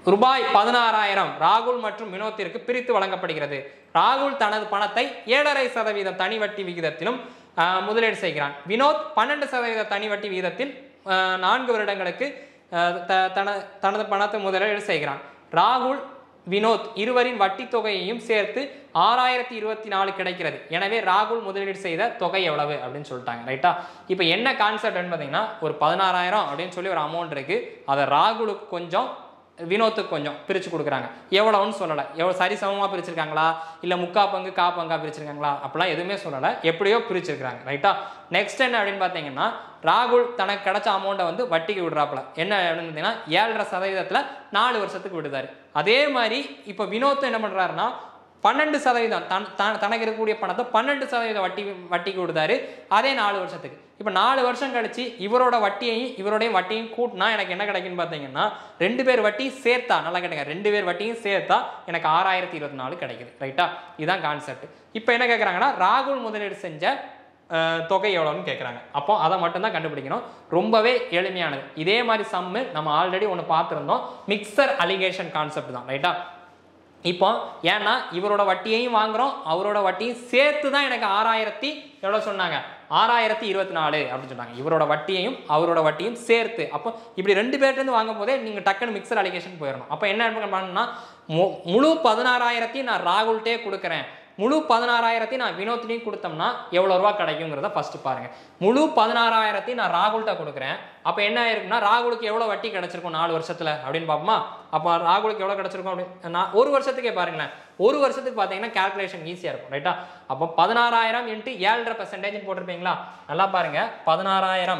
ரூபாய் பதினாறாயிரம் ராகுல் மற்றும் வினோத்திற்கு பிரித்து வழங்கப்படுகிறது ராகுல் தனது பணத்தை ஏழரை சதவீதம் தனி வட்டி விகிதத்திலும் ஆஹ், முதலீடு செய்கிறான் வினோத் பன்னெண்டு சதவீத தனி வட்டி விகிதத்தில் ஆஹ், நான்கு வருடங்களுக்கு ஆஹ், த- தன- தனது பணத்தை முதலீடு செய்கிறான் ராகுல் வினோத் இருவரின் வட்டி தொகையையும் சேர்த்து ஆறாயிரத்தி இருபத்தி நாலு கிடைக்கிறது எனவே ராகுல் முதலீடு செய்த தொகை எவ்வளவு அப்படின்னு சொல்லிட்டாங்க ரைட்டா இப்போ என்ன கான்செப்ட்னு பார்த்தீங்கன்னா ஒரு பதினாறாயிரம் அப்படின்னு சொல்லி ஒரு அமௌண்ட் இருக்கு அதை ராகுலுக்கு கொஞ்சம் வினோத்துக்கு கொஞ்சம் பிரித்து கொடுக்குறாங்க எவ்வளோன்னு சொல்லலை எவ்வளோ சரி சமமாக பிரிச்சிருக்காங்களா இல்லை முக்கா பங்கு கா பங்கா பிரிச்சிருக்காங்களா அப்படிலாம் எதுவுமே சொல்லலை எப்படியோ பிரிச்சிருக்காங்க ரைட்டா நெக்ஸ்ட் என்ன அப்படின்னு பார்த்தீங்கன்னா ராகுல் தனக்கு கிடைச்ச அமௌண்ட்டை வந்து வட்டிக்கு விடுறாப்புல என்ன அப்படின்னு பார்த்தீங்கன்னா ஏழரை சதவீதத்தில் நாலு வருஷத்துக்கு விடுதாரு அதே மாதிரி இப்போ வினோத் என்ன பண்ணுறாருன்னா பன்னெண்டு சதவீதம் தன் தன் தனக்கு இருக்கக்கூடிய பணத்தை பன்னெண்டு சதவீதம் வட்டி வட்டிக்கு விடுதாரு அதே நாலு வருஷத்துக்கு இப்போ நாலு வருஷம் கழிச்சு இவரோட வட்டியையும் இவரோடையும் வட்டியும் கூட்டினா எனக்கு என்ன கிடைக்குன்னு பார்த்தீங்கன்னா ரெண்டு பேர் வட்டி சேர்த்தா நல்லா கேட்டுங்க ரெண்டு பேர் வட்டியும் சேர்த்தா எனக்கு ஆறாயிரத்தி இருபத்தி நாலு கிடைக்குது ரைட்டா இதுதான் கான்செப்ட் இப்போ என்ன கேட்குறாங்கன்னா ராகுல் முதலீடு செஞ்ச அஹ், தொகை எவ்வளோன்னு கேட்குறாங்க அப்போ அதை மட்டும்தான் கண்டுபிடிக்கணும் ரொம்பவே எளிமையானது இதே மாதிரி சம்மு நம்ம ஆல்ரெடி ஒன்று பார்த்துருந்தோம் மிக்சர் அலிகேஷன் கான்செப்ட் தான் ரைட்டா இப்போ ஏன்னா இவரோட வட்டியையும் வாங்குறோம் அவரோட வட்டியும் சேர்த்து தான் எனக்கு ஆறாயிரத்தி எவ்வளோ சொன்னாங்க ஆறாயிரத்தி இருபத்தி நாலு அப்படின்னு சொன்னாங்க இவரோட வட்டியையும் அவரோட வட்டியும் சேர்த்து அப்போ இப்படி ரெண்டு பேர்ட்டேருந்து வாங்கும் போதே நீங்கள் டக்குன்னு மிக்சர் அலிகேஷன் போயிடணும் அப்போ என்ன பண்ணணும்னா மு- முழு பதினாறாயிரத்தையும் நான் ராகுல்கிட்டே கொடுக்குறேன் முழு பதினாறாயிரத்தையும் நான் வினோத்லையும் கொடுத்தோம்னா எவ்வளோ ரூபா கிடைக்குங்கிறத ஃபர்ஸ்ட் பாருங்க முழு பதினாறாயிரத்தையும் நான் ராகுல்கிட்ட கொடுக்குறேன் அப்போ என்ன ஆயிருக்குன்னா ராகுலுக்கு எவ்வளோ வட்டி கிடைச்சிருக்கும் நாலு வருஷத்துல அப்படின்னு பார்ப்போமா அப்போ ராகுலுக்கு எவ்வளோ கிடைச்சிருக்கும் அப்படின்னு நான் ஒரு வருஷத்துக்கே பாருங்களேன் ஒரு வருஷத்துக்கு பார்த்தீங்கன்னா கால்குலேஷன் ஈஸியாக இருக்கும் ரைட்டா அப்போ பதினாறாயிரம் இன்ட்டு ஏழரை பர்சன்டேஜ் போட்டிருப்பீங்களா நல்லா பாருங்க பதினாறாயிரம்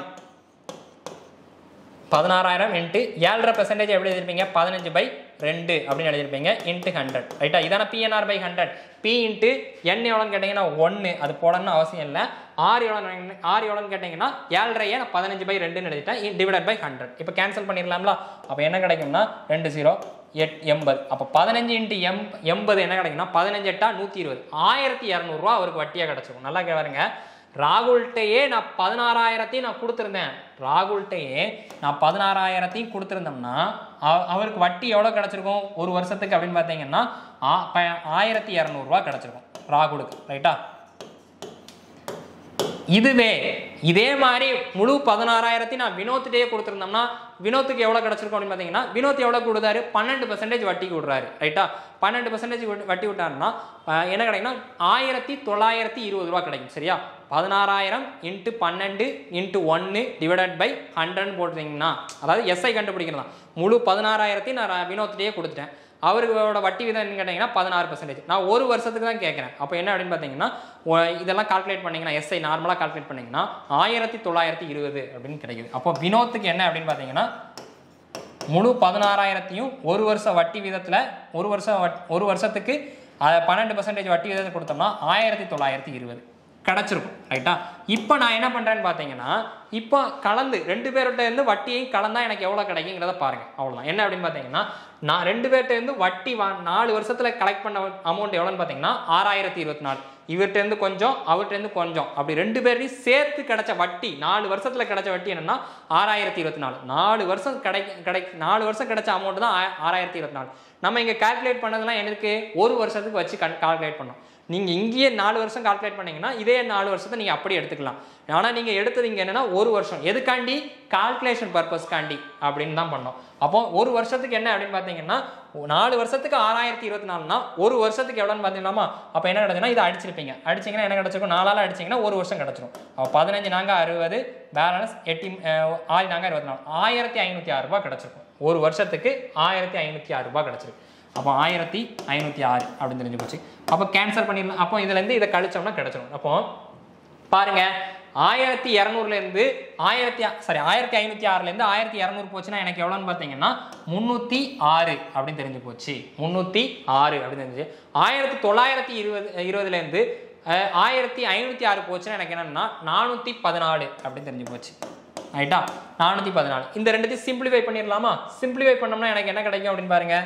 பதினாறாயிரம் இன்ட்டு ஏழரை பெர்சன்டேஜ் எப்படி எழுதிருப்பீங்க பதினஞ்சு பை ரெண்டு அப்படின்னு எழுதிருப்பீங்க இன்ட்டு ஹண்ட்ரட் ரைட்டா இதான PNR by hundred P into N எவ்வளோன்னு கேட்டிங்கன்னா ஒன்று அது போடணும்னு அவசியம் இல்லை ஆறு எவ்வளோ ஆறு எவ்வளோன்னு கேட்டிங்கன்னா ஏழரையே நான் பதினஞ்சு பை ரெண்டுன்னு எழுதிட்டேன் டிவைட் பை ஹண்ட்ரட் இப்போ கேன்சல் பண்ணிடலாம்ல அப்போ என்ன கிடைக்கும்னா ரெண்டு ஜீரோ எட் எண்பது அப்போ பதினஞ்சு இன்ட்டு எம் எண்பது என்ன கிடைக்கும்னா பதினஞ்சு எட்டா நூற்றி இருபது ஆயிரத்தி இரநூறுவா அவருக்கு வட்டியாக கிடச்சிரும் நல்லா கேளுங்க ராகுல்கிட்டயே நான் பதினாறாயிரத்தையும் நான் கொடுத்துருந்தேன் ராகுல்கிட்டயே நான் பதினாறாயிரத்தையும் கொடுத்துருந்தோம்னா அவ- அவருக்கு வட்டி எவ்வளோ கிடச்சிருக்கும் ஒரு வருஷத்துக்கு அப்படின்னு பார்த்தீங்கன்னா ஆ- ப- ஆயிரத்தி இரநூறுவா கிடச்சிருக்கும் ராகுலுக்கு ரைட்டா இதுவே இதே மாதிரி முழு பதினாறாயிரத்தையும் நான் வினோத்துட்டே கொடுத்துருந்தோம்னா வினோத்துக்கு எவ்வளோ கிடச்சிருக்கும் அப்படின்னு பார்த்தீங்கன்னா வினோத் எவ்வளோ கொடுத்தாரு பன்னெண்டு பர்சன்டேஜ் வட்டிக்கு விடுறாரு ரைட்டா பன்னெண்டு பர்சன்டேஜ் வட்டி விட்டாருன்னா அஹ், என்ன கிடைக்குன்னா ஆயிரத்தி தொள்ளாயிரத்தி இருபது ரூபா கிடைக்கும் சரியா பதினாறாயிரம் இன்ட்டு பன்னெண்டு இன்ட்டு ஒன்று டிவைடட் பை ஹண்ட்ரட்னு போட்டுருந்தீங்கன்னா அதாவது எஸ்ஐ கண்டுபிடிக்கலாம் முழு பதினாறாயிரத்தையும் நான் ர- வினோத்துட்டே கொடுத்துட்டேன் அவரோட வட்டி விதம் என்ன கேட்டிங்கன்னா பதினாறு பர்சன்டேஜ் நான் ஒரு வருஷத்துக்கு தான் கேட்குறேன் அப்போ என்ன அப்படின்னு பார்த்தீங்கன்னா ஒ- இதெல்லாம் கால்குலேட் பண்ணீங்கன்னா எஸ்ஐ நார்மலாக கால்குலேட் பண்ணீங்கன்னா ஆயிரத்தி தொள்ளாயிரத்தி இருபது அப்படின்னு கிடைக்குது அப்போ வினோத்துக்கு என்ன அப்படின்னு பார்த்தீங்கன்னா முழு பதினாறாயிரத்தையும் ஒரு வருஷம் வட்டி வீதத்தில் ஒரு வருஷம் வட்- ஒரு வருஷத்துக்கு அஹ், பன்னெண்டு பர்சன்டேஜ் வட்டி வீதத்தை கொடுத்தோம்னா ஆயிரத்தி தொள்ளாயிரத்தி இருபது கிடச்சிருக்கும் ரைட்டா இப்போ நான் என்ன பண்ணுறேன்னு பார்த்தீங்கன்னா இப்போ கலந்து ரெண்டு பேர்கிட்ட இருந்து வட்டியையும் கலந்தா எனக்கு எவ்வளோ கிடைக்குங்கிறத பாருங்க அவ்வளோதான் என்ன அப்படின்னு பார்த்தீங்கன்னா நான் ரெண்டு பேர்கிட்ட இருந்து வட்டி வா நாலு வருஷத்தில் கலெக்ட் பண்ண அமௌண்ட் எவ்வளோன்னு பார்த்தீங்கன்னா ஆறாயிரத்தி இருபத்தி நாலு இவர்கிட்ட இருந்து கொஞ்சம் அவர்கிட்ட இருந்து கொஞ்சம் அப்படி ரெண்டு பேரையும் சேர்த்து கிடைச்ச வட்டி நாலு வருஷத்துல கிடைச்ச வட்டி என்னன்னா ஆறாயிரத்தி இருபத்தி நாலு நாலு வருஷம் கிடை கிடை நாலு வருஷம் கிடைச்ச அமௌண்ட் தான் ஆ- ஆறாயிரத்தி இருபத்தி நாலு நம்ம இங்க கால்குலேட் பண்ணதெல்லாம் எனக்கு ஒரு வருஷத்துக்கு வச்சு கால்குலேட் பண்ணோம் நீங்க இங்கேயே நாலு வருஷம் கால்குலேட் பண்ணீங்கன்னா இதே நாலு வருஷத்தை நீங்க அப்படியே எடுத்துக்கலாம் ஆனா நீங்க எடுத்தது இங்க என்னன்னா ஒரு வருஷம் எதுக்காண்டி கால்குலேஷன் பர்பஸ்க்காண்டி அப்படின்னு தான் பண்ணோம் அப்போ ஒரு வருஷத்துக்கு என்ன அப்படின்னு பார்த்தீங்கன்னா நாலு வருஷத்துக்கு ஆறாயிரத்தி இருபத்தி நாலுனா ஒரு வருஷத்துக்கு எவ்வளோன்னு பார்த்தீங்கன்னாமா அப்போ என்ன கிடச்சுன்னா இதை அடிச்சிருப்பீங்க அடிச்சிங்கன்னா என்ன கிடச்சிருக்கும் நாலால் அடிச்சிங்கன்னா ஒரு வருஷம் கிடச்சிரும் அப்போ பதினஞ்சு நாங்க அறுபது பேலன்ஸ் எட்டி அஹ், ஆறு நாங்க இருபத்தி நாலு ஆயிரத்தி ஐநூற்றி ஆறு ரூபாய் கிடச்சிருக்கும் ஒரு வருஷத்துக்கு ஆயிரத்தி ஐநூற்றி ஆறு ரூபாய் கிடச்சிருக்கு அப்போ ஆயிரத்தி ஐநூற்றி ஆறு அப்படின்னு தெரிஞ்சு போச்சு அப்போ கேன்சல் பண்ணிடலாம் அப்போ இதுலேருந்து இதை கழிச்சோம்னா கிடச்சிரும் அப்போ பாருங்க ஆயிரத்தி இரநூறுலேருந்து ஆயிரத்தி சாரி ஆயிரத்தி ஐநூற்றி ஆறுலேருந்து ஆயிரத்தி இரநூறு போச்சுன்னா எனக்கு எவ்வளோன்னு பார்த்தீங்கன்னா முந்நூற்றி ஆறு அப்படின்னு தெரிஞ்சு போச்சு முந்நூற்றி ஆறு அப்படின்னு தெரிஞ்சு ஆயிரத்தி தொள்ளாயிரத்தி இருபது இருபதுலேருந்து அஹ், ஆயிரத்தி ஐநூற்றி ஆறு போச்சுன்னா எனக்கு என்னன்னா நானூற்றி பதினாலு அப்படின்னு தெரிஞ்சு போச்சு ரைட்டா நானூற்றி பதினாலு இந்த ரெண்டுத்தையும் சிம்பிளிஃபை பண்ணிடலாமா சிம்பிளிஃபை பண்ணோம்னா எனக்கு என்ன கிடைக்கும் அப்படின்னு பாருங்க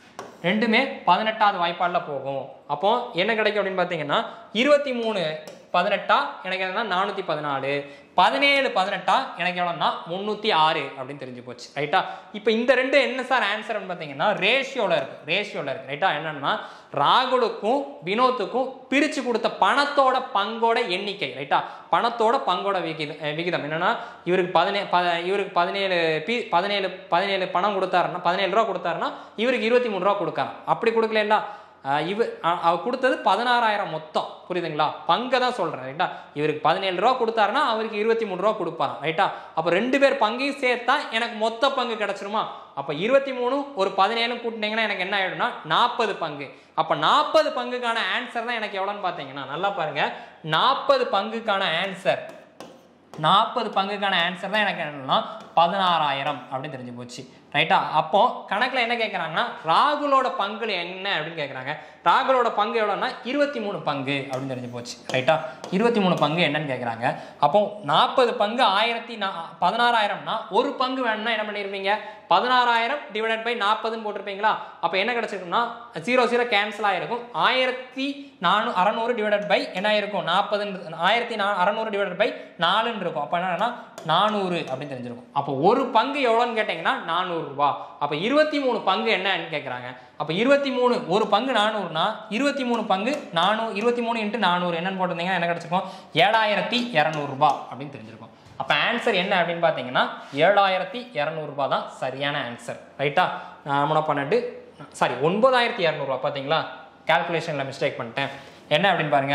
ரெண்டுமே பதினெட்டாவது வாய்ப்பாடில் போகும் அப்போ என்ன கிடைக்கும் அப்படின்னு பார்த்தீங்கன்னா இருபத்தி மூணு பதினெட்டா எனக்கு என்னன்னா நானூற்றி பதினாலு பதினேழு பதினெட்டா எனக்கு எவ்வளோன்னா முந்நூற்றி ஆறு அப்படின்னு தெரிஞ்சு போச்சு ரைட்டா இப்போ இந்த ரெண்டு என்ன சார் ஆன்சர்னு பார்த்தீங்கன்னா ரேஷியோவில் இருக்கு ரேஷியோவில் இருக்கு ரைட்டா என்னன்னா ராகுலுக்கும் வினோத்துக்கும் பிரித்து கொடுத்த பணத்தோட பங்கோட எண்ணிக்கை ரைட்டா பணத்தோட பங்கோட விகிதம் அஹ் விகிதம் என்னன்னா இவருக்கு பதினே ப இவருக்கு பதினேழு பி பதினேழு பதினேழு பணம் கொடுத்தாருன்னா பதினேழு ரூபா கொடுத்தாருன்னா இவருக்கு இருபத்தி மூணு ரூபா கொடுக்காரு அப்படி கொடுக்கலல்ல ஆஹ் இவ அ- அவ கொடுத்தது பதினாறாயிரம் மொத்தம் புரியுதுங்களா பங்கை தான் சொல்றேன் ரைட்டா இவருக்கு பதினேழு ரூபா கொடுத்தாருன்னா அவருக்கு இருபத்தி மூணு ரூபா கொடுப்பாராம் ரைட்டா அப்போ ரெண்டு பேர் பங்கையும் சேர்த்தா எனக்கு மொத்த பங்கு கிடைச்சிருமா அப்போ இருபத்தி மூணு ஒரு பதினேழு கூட்டினீங்கன்னா எனக்கு என்ன ஆயிடும்னா நாற்பது பங்கு அப்போ நாற்பது பங்குக்கான ஆன்சர் தான் எனக்கு எவ்வளோன்னு பார்த்தீங்கன்னா நல்லா பாருங்க நாற்பது பங்குக்கான ஆன்சர் நாற்பது பங்குக்கான ஆன்சர் தான் எனக்கு என்னன்னா பதினாறாயிரம் அப்படின்னு தெரிஞ்சு போச்சு ரைட்டா அப்போ கணக்கில் என்ன கேட்குறாங்கன்னா ராகுலோட பங்கு என்ன அப்படின்னு கேட்குறாங்க ராகுலோட பங்கு எவ்வளோன்னா இருபத்தி மூணு பங்கு அப்படின்னு தெரிஞ்சு போச்சு ரைட்டா இருபத்தி மூணு பங்கு என்னன்னு கேட்குறாங்க அப்போ நாற்பது பங்கு ஆயிரத்தி நா பதினாறாயிரம்னா ஒரு பங்கு வேணும்னா என்ன பண்ணிருப்பீங்க பதினாறாயிரம் டிவைடட் பை நாற்பதுன்னு போட்டிருப்பீங்களா அப்போ என்ன கிடைச்சிருக்கும்னா ஜீரோ ஜீரோ கேன்சல் ஆயிருக்கும் ஆயிரத்தி நானூ அறநூறு டிவைடட் பை என்ன ஆயிருக்கும் நாற்பதுன்னு ஆயிரத்தி நா அறநூறு டிவைடட் பை நாலுன்னு இருக்கும் அப்போ என்னன்னா நானூறு அப்படின்னு தெரிஞ்சிருக்கும் அப்போ ஒரு பங்கு எவ்வளோன்னு கேட்டிங்கன்னா நானூறுரூவா அப்போ இருபத்தி மூணு பங்கு என்னன்னு கேட்குறாங்க அப்போ இருபத்தி மூணு ஒரு பங்கு நானூறுனா இருபத்தி மூணு பங்கு நானூ இருபத்தி மூணு இன்ட்டு நானூறு என்னன்னு போட்டிருந்தீங்கன்னா என்ன கிடச்சிருக்கும் ஏழாயிரத்தி இரநூறுபா அப்படின்னு தெரிஞ்சிருக்கும் அப்போ ஆன்சர் என்ன அப்படின்னு பார்த்தீங்கன்னா ஏழாயிரத்தி இரநூறுபா தான் சரியான ஆன்சர் ரைட்டா நாமனா பன்னெண்டு சாரி ஒன்பதாயிரத்தி இரநூறுவா பார்த்தீங்களா கால்குலேஷனில் மிஸ்டேக் பண்ணிட்டேன் என்ன அப்படின்னு பாருங்க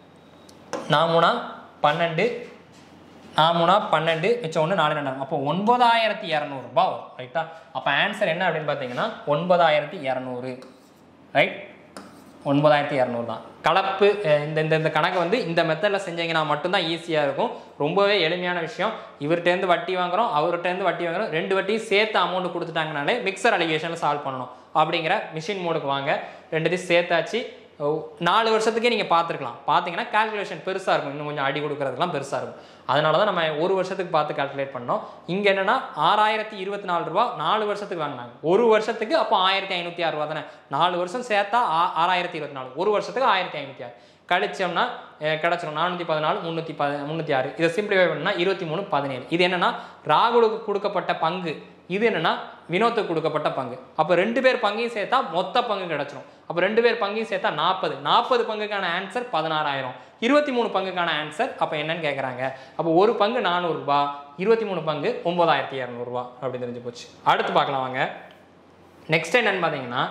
நாமுனா பன்னெண்டு நாமுனா பன்னெண்டு மிச்சம் ஒன்று நாலு ரெண்டாயிரம் அப்போ ஒன்பதாயிரத்தி இரநூறுபா வரும் ரைட்டா அப்போ ஆன்சர் என்ன அப்படின்னு பார்த்தீங்கன்னா ஒன்பதாயிரத்தி இரநூறு ரைட் ஒன்பதாயிரத்தி இரநூறு தான் கலப்பு அஹ் இந்த இந்த இந்த கணக்கு வந்து இந்த மெத்தடில் செஞ்சீங்கன்னா மட்டும்தான் ஈஸியாக இருக்கும் ரொம்பவே எளிமையான விஷயம் இவர்கிட்டேருந்து வட்டி வாங்குறோம் அவர்கிட்டேருந்து வட்டி வாங்குறோம் ரெண்டு வட்டியும் சேர்த்து அமௌண்ட் கொடுத்துட்டாங்கனாலே மிக்சர் அலிகேஷனில் சால்வ் பண்ணணும் அப்படிங்கிற மிஷின் மோடுக்கு வாங்க ரெண்டுத்தையும் சேர்த்தாச்சு ஓ, நாலு வருஷத்துக்கே நீங்கள் பார்த்துருக்கலாம் பார்த்தீங்கன்னா கால்குலேஷன் பெருசாக இருக்கும் இன்னும் கொஞ்சம் அடி கொடுக்கறதுலாம் பெருசாக இருக்கும் அதனால தான் நம்ம ஒரு வருஷத்துக்கு பார்த்து கால்குலேட் பண்ணோம் இங்கே என்னன்னா ஆறாயிரத்தி இருபத்தி நாலு ரூபா நாலு வருஷத்துக்கு வாங்கினாங்க ஒரு வருஷத்துக்கு அப்போ ஆயிரத்தி ஐநூற்றி ஆறு ரூபா தானே நாலு வருஷம் சேர்த்தா ஆ- ஆறாயிரத்தி இருபத்தி நாலு ஒரு வருஷத்துக்கு ஆயிரத்தி ஐநூற்றி ஆறு கழிச்சோம்னா அஹ், கிடைச்சிரும் நானூற்றி பதினாலு முந்நூற்றி ப முந்நூற்றி ஆறு இதை சிம்பிளிஃபை பண்ணா இருபத்தி மூணு பதினேழு இது என்னன்னா ராகுலுக்கு கொடுக்கப்பட்ட பங்கு இது என்னன்னா வினோத்துக்கு கொடுக்கப்பட்ட பங்கு அப்போ ரெண்டு பேர் பங்கையும் சேர்த்தா மொத்த பங்கு கிடைச்சிரும் அப்போ ரெண்டு பேர் பங்கையும் சேர்த்தா நாற்பது நாற்பது பங்குக்கான ஆன்சர் பதினாறாயிரம் இருபத்தி மூணு பங்குக்கான ஆன்சர் அப்போ என்னன்னு கேட்குறாங்க அப்போ ஒரு பங்கு நானூறுரூபா இருபத்தி மூணு பங்கு ஒன்பதாயிரத்தி இரநூறுபா அப்படி தெரிஞ்சு போச்சு அடுத்து பார்க்கலாம் வாங்க நெக்ஸ்ட் என்னன்னு பார்த்தீங்கன்னா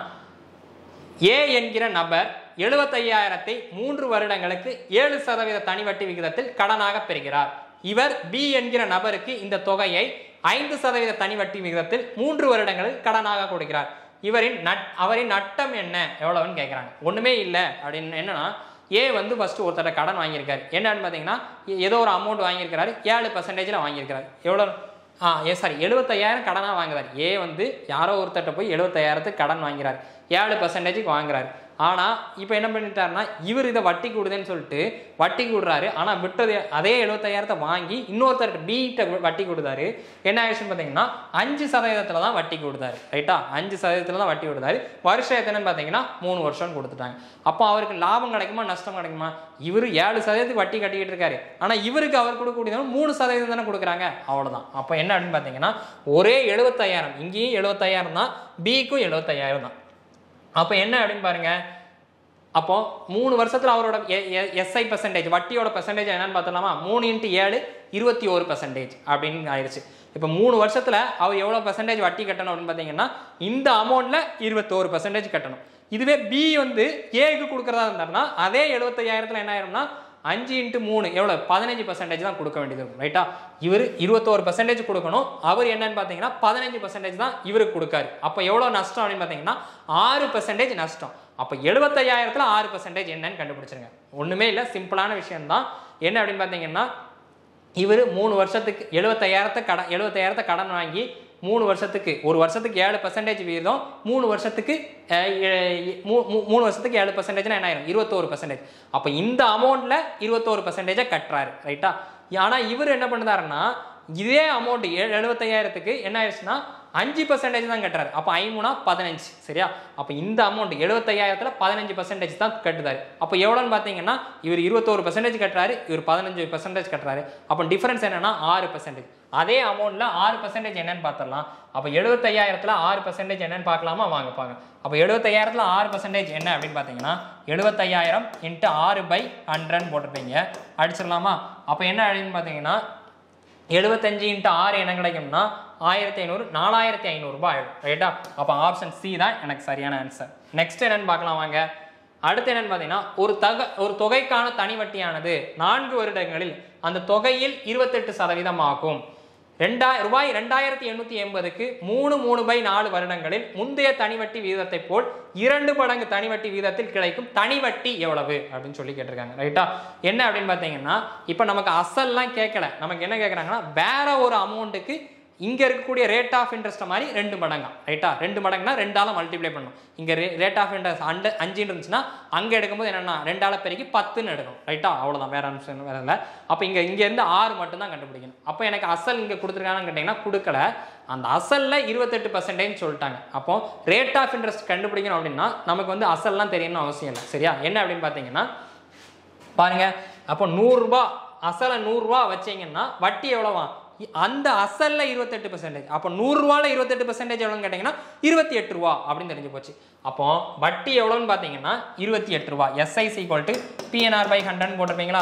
ஏ என்கிற நபர் எழுபத்தையாயிரத்தை மூன்று வருடங்களுக்கு ஏழு சதவீத தனி வட்டி விகிதத்தில் கடனாக பெறுகிறார் இவர் பி என்கிற நபருக்கு இந்த தொகையை ஐந்து சதவீத தனி வட்டி விகிதத்தில் மூன்று வருடங்களில் கடனாக கொடுக்கிறார் இவரின் நட் அவரின் நட்டம் என்ன எவ்வளவுன்னு கேட்குறாங்க ஒண்ணுமே இல்லை அப்படின்னு என்னன்னா ஏ வந்து ஃபர்ஸ்ட் ஒருத்தர கடன் வாங்கியிருக்காரு என்னன்னு பார்த்தீங்கன்னா ஏதோ ஒரு அமௌண்ட் வாங்கியிருக்கிறாரு ஏழு பர்சன்டேஜில் வாங்கியிருக்கிறாரு எவ்வளோ ஆ ஏ சாரி எழுபத்தையாயிரம் கடனாக வாங்குறாரு ஏ வந்து யாரோ ஒருத்தட்ட போய் எழுபத்தையாயிரத்துக்கு கடன் வாங்கிறார் ஏழு பர்சன்டேஜுக்கு வாங்குறாரு ஆனால் இப்போ என்ன பண்ணிட்டாருன்னா இவர் இதை வட்டி கொடுதுன்னு சொல்லிட்டு வட்டி கொடுறாரு ஆனால் விட்டது அதே எழுபத்தையாயிரத்தை வாங்கி இன்னொருத்தர்கிட்ட பீட்ட வட்டி கொடுத்தாரு என்ன ஆயிடுச்சுன்னு பார்த்தீங்கன்னா அஞ்சு சதவீதத்தில் தான் வட்டி கொடுத்தாரு ரைட்டா அஞ்சு சதவீதத்தில் தான் வட்டி கொடுத்தாரு வருஷம் எத்தனைன்னு பார்த்தீங்கன்னா மூணு வருஷம் கொடுத்துட்டாங்க அப்போ அவருக்கு லாபம் கிடைக்குமா நஷ்டம் கிடைக்குமா இவர் ஏழு சதவீதத்துக்கு வட்டி கட்டிக்கிட்டு இருக்காரு ஆனால் இவருக்கு அவர் கொடுக்கக்கூடியவங்க மூணு சதவீதம் தானே கொடுக்குறாங்க அவ்வளோதான் அப்போ என்ன அப்படின்னு பார்த்தீங்கன்னா ஒரே எழுபத்தையாயிரம் இங்கேயும் எழுபத்தையாயிரம் தான் பிக்கும் எழுபத்தையாயிரம் தான் அப்போ என்ன அப்படின்னு பாருங்க அப்போ மூணு வருஷத்துல அவரோட எஸ்ஐ பெர்சன்டேஜ் வட்டியோட பெர்சன்டேஜ் என்னன்னு பார்த்தலாமா மூணு இன்ட்டு ஏழு இருபத்தி ஒரு பெர்சன்டேஜ் அப்படின்னு ஆயிடுச்சு இப்போ மூணு வருஷத்துல அவர் எவ்வளோ பெர்சன்டேஜ் வட்டி கட்டணும் அப்படின்னு பார்த்தீங்கன்னா இந்த அமௌண்ட்ல இருபத்தோரு பெர்சன்டேஜ் கட்டணும் இதுவே பி வந்து ஏக்கு கொடுக்குறதா இருந்தாருன்னா அதே எழுபத்தையாயிரத்துல என்ன ஆயிரும்னா அஞ்சு இன்ட்டு மூணு எவ்வளோ பதினஞ்சு பர்சன்டேஜ் தான் கொடுக்க வேண்டியது இருக்கும் ரைட்டா இவர் இருபத்தோரு பர்சன்டேஜ் கொடுக்கணும் அவர் என்னன்னு பார்த்தீங்கன்னா பதினஞ்சு பர்சன்டேஜ் தான் இவருக்கு கொடுக்காரு அப்போ எவ்வளோ நஷ்டம் அப்படின்னு பார்த்தீங்கன்னா ஆறு பர்சன்டேஜ் நஷ்டம் அப்போ எழுபத்தையாயிரத்துல ஆறு பர்சன்டேஜ் என்னன்னு கண்டுபிடிச்சிருங்க ஒன்றுமே இல்லை சிம்பிளான விஷயம்தான் என்ன அப்படின்னு பார்த்தீங்கன்னா இவர் மூணு வருஷத்துக்கு எழுபத்தையாயிரத்தை கடன் எழுபத்தையாயிரத்தை கடன் வாங்கி மூணு வருஷத்துக்கு ஒரு வருஷத்துக்கு ஏழு பர்சன்டேஜ் வீதம் மூணு வருஷத்துக்கு அஹ், எ- மூ- மூ- மூணு வருஷத்துக்கு ஏழு பர்சன்டேஜ்னா என்ன ஆயிரும் இருபத்தோரு பர்சன்டேஜ் அப்போ இந்த அமௌண்ட்ல இருபத்தோரு பர்சன்டேஜை கட்டுறாரு ரைட்டா ஆனால் இவர் என்ன பண்ணுறாருன்னா இதே அமௌண்ட் எழுபத்தையாயிரத்துக்கு என்ன ஆயிடுச்சுன்னா அஞ்சு பர்சன்டேஜ் தான் கட்டுறாரு அப்போ ஐமூணா பதினஞ்சு சரியா அப்போ இந்த அமௌண்ட் எழுபத்தையாயிரத்தில் பதினஞ்சு பர்சன்டேஜ் தான் கட்டுதாரு அப்போ எவ்வளோன்னு பார்த்தீங்கன்னா இவர் இருபத்தோரு பர்சன்டேஜ் கட்டுறாரு இவர் பதினஞ்சு பர்சன்டேஜ் கட்டுறாரு அப்போ டிஃபரன்ஸ் என்னன்னா ஆறு பர்சன்டேஜ் அதே அமௌண்ட்ல ஆறு பர்சன்டேஜ் என்னன்னு பார்த்துடலாம் அப்போ எழுபத்தையாயிரத்தில் ஆறு பர்சன்டேஜ் என்னன்னு பார்க்கலாமா வாங்க பாங்க அப்போ எழுபத்தையாயிரத்தில் ஆறு பர்சன்டேஜ் என்ன அப்படின்னு பார்த்தீங்கன்னா எழுபத்தையாயிரம் இன்ட்டு ஆறு பை ஹண்ட்ரட்னு போட்டிருப்பீங்க அடிச்சிடலாமா அப்போ என்ன அப்படின்னு பார்த்தீங்கன்னா எழுபத்தஞ்சு இன்ட்டு ஆறு என்ன கிடைக்கும்னா ஆயிரத்தி ஐநூறு நாலாயிரத்தி ஐநூறுரூபா ஆயிடும் ரைட்டா அப்போ ஆப்ஷன் சி தான் எனக்கு சரியான ஆன்சர் நெக்ஸ்ட் என்னன்னு பார்க்கலாம் வாங்க அடுத்து என்னன்னு பார்த்தீங்கன்னா ஒரு தக ஒரு தொகைக்கான தனி வட்டியானது நான்கு வருடங்களில் அந்த தொகையில் இருபத்தெட்டு சதவீதம் ஆகும் ரெண்டா ரூபாய் ரெண்டாயிரத்தி எண்ணூற்றி எண்பதுக்கு மூணு மூணு பை நாலு வருடங்களில் முந்தைய தனிவட்டி வீதத்தை போல் இரண்டு மடங்கு தனிவட்டி வீதத்தில் கிடைக்கும் தனிவட்டி எவ்வளவு அப்படின்னு சொல்லி கேட்டிருக்காங்க ரைட்டா என்ன அப்படின்னு பார்த்தீங்கன்னா இப்போ நமக்கு அசல்லாம் கேட்கல நமக்கு என்ன கேட்குறாங்கன்னா வேற ஒரு அமௌண்ட்டுக்கு இங்கே இருக்கக்கூடிய ரேட் ஆஃப் இன்ட்ரெஸ்ட் மாதிரி ரெண்டு மடங்கா ரைட்டா ரெண்டு மடங்குனா ரெண்டால மல்டிப்ளை பண்ணும் இங்கே ரேட் ஆஃப் இன்ட்ரெஸ்ட் அண்டு அஞ்சுன்னு இருந்துச்சுன்னா அங்கே எடுக்கும்போது என்னென்னா ரெண்டால பெருக்கி பத்துன்னு எடுக்கணும் ரைட்டா அவ்வளோதான் வேற அம்சம் வேற இல்லை அப்போ இங்கே இங்கேருந்து ஆறு மட்டும் தான் கண்டுபிடிக்கணும் அப்போ எனக்கு அசல் இங்கே கொடுத்துருக்காங்கன்னு கேட்டிங்கன்னா கொடுக்கல அந்த அசலில் இருபத்தெட்டு பர்சன்டேஜ் சொல்லிட்டாங்க அப்போ ரேட் ஆஃப் இன்ட்ரெஸ்ட் கண்டுபிடிக்கணும் அப்படின்னா நமக்கு வந்து அசல்லாம் தெரியணும்னு அவசியம் இல்லை சரியா என்ன அப்படின்னு பார்த்தீங்கன்னா பாருங்க அப்போ நூறுரூபா அசலை நூறுரூவா வச்சீங்கன்னா வட்டி எவ்வளோவா இ- அந்த அசல்ல இருபத்தெட்டு பர்சன்டேஜ் அப்போ நூறுரூவால இருபத்தெட்டு பர்சன்டேஜ் எவ்வளோன்னு கேட்டிங்கன்னா இருபத்தி எட்டு ரூபா அப்படின்னு தெரிஞ்சு போச்சு அப்போ வட்டி எவ்வளோன்னு பார்த்தீங்கன்னா இருபத்தி எட்டு ரூபா SIC equal to PNR by hundred போட்டிருப்பீங்களா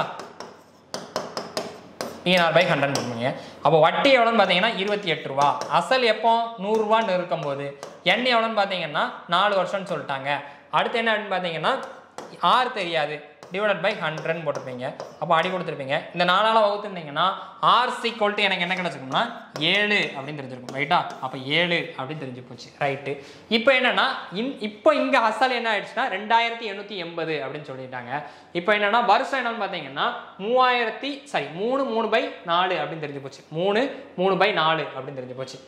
பிஎன்ஆர் பை ஹண்ட்ரட் போட்டுருங்க அப்போ வட்டி எவ்வளோன்னு பார்த்தீங்கன்னா இருபத்தி எட்டு ரூபா அசல் எப்போ நூறுரூவான்னு இருக்கும்போது எண்ணெய் எவ்வளோன்னு பார்த்தீங்கன்னா நாலு வருஷம்னு சொல்லிட்டாங்க அடுத்து என்ன அப்படின்னு பார்த்தீங்கன்னா ஆறு தெரியாது டிவைடட் பை ஹண்ட்ரட்னு போட்டிருப்பீங்க அப்போ அடி கொடுத்துருப்பீங்க இந்த நாலால் வகுத்துருந்தீங்கன்னா ஆர் சீக்வல்ட்டு எனக்கு என்ன கிடச்சிருக்கும்னா ஏழு அப்படின்னு தெரிஞ்சிருக்கும் ரைட்டா அப்போ ஏழு அப்படின்னு தெரிஞ்சு போச்சு ரைட்டு இப்போ என்னன்னா இன் இப்போ இங்கே அசல் என்ன ஆயிடுச்சுன்னா ரெண்டாயிரத்தி எண்ணூற்றி எண்பது அப்படின்னு சொல்லிட்டாங்க இப்போ என்னன்னா வருஷம் என்னன்னு பார்த்தீங்கன்னா மூவாயிரத்தி சாரி மூணு மூணு பை நாலு அப்படின்னு தெரிஞ்சு போச்சு மூணு மூணு பை நாலு அப்படின்னு தெரிஞ்சு போச்சு